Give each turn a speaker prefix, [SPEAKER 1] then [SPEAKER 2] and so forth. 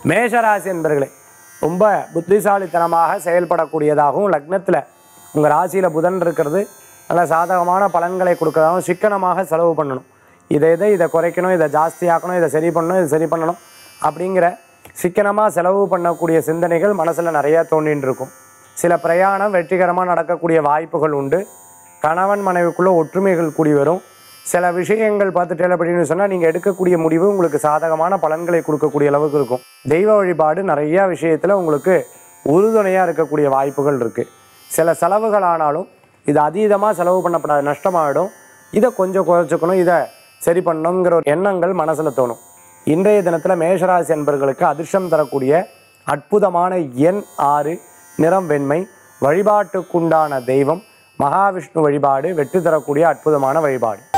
[SPEAKER 1] மேஷராசி என்பர்களே ரொம்ப புத்திசாலித்தனமாக செயல்படக்கூடியதாகவும் லக்னத்தில் உங்கள் ராசியில் புதன் இருக்கிறது நல்ல சாதகமான பலன்களை கொடுக்கறதாகவும் சிக்கனமாக செலவு பண்ணணும் இதை இதை இதை குறைக்கணும் இதை ஜாஸ்தியாக்கணும் இதை சரி பண்ணணும் இதை சரி பண்ணணும் அப்படிங்கிற சிக்கனமாக செலவு பண்ணக்கூடிய சிந்தனைகள் மனசில் நிறையா தோண்டின்னு இருக்கும் சில பிரயாணம் வெற்றிகரமாக நடக்கக்கூடிய வாய்ப்புகள் உண்டு கணவன் மனைவிக்குள்ளே ஒற்றுமைகள் கூடி வரும் சில விஷயங்கள் பார்த்துட்டு அப்படின்னு சொன்னால் நீங்கள் எடுக்கக்கூடிய முடிவு உங்களுக்கு சாதகமான பலன்களை கொடுக்கக்கூடிய அளவுக்கு இருக்கும் தெய்வ வழிபாடு நிறையா விஷயத்தில் உங்களுக்கு உறுதுணையாக இருக்கக்கூடிய வாய்ப்புகள் இருக்குது சில செலவுகள் ஆனாலும் இது அதீதமாக செலவு பண்ணப்படாது நஷ்டமாகிடும் இதை கொஞ்சம் குறைச்சிக்கணும் இதை சரி பண்ணணுங்கிற ஒரு எண்ணங்கள் மனசில் தோணும் இன்றைய தினத்தில் மேஷராசி என்பர்களுக்கு அதிர்ஷ்டம் தரக்கூடிய அற்புதமான எண் ஆறு நிறம் வெண்மை வழிபாட்டுக்குண்டான தெய்வம் மகாவிஷ்ணு வழிபாடு வெற்றி தரக்கூடிய அற்புதமான வழிபாடு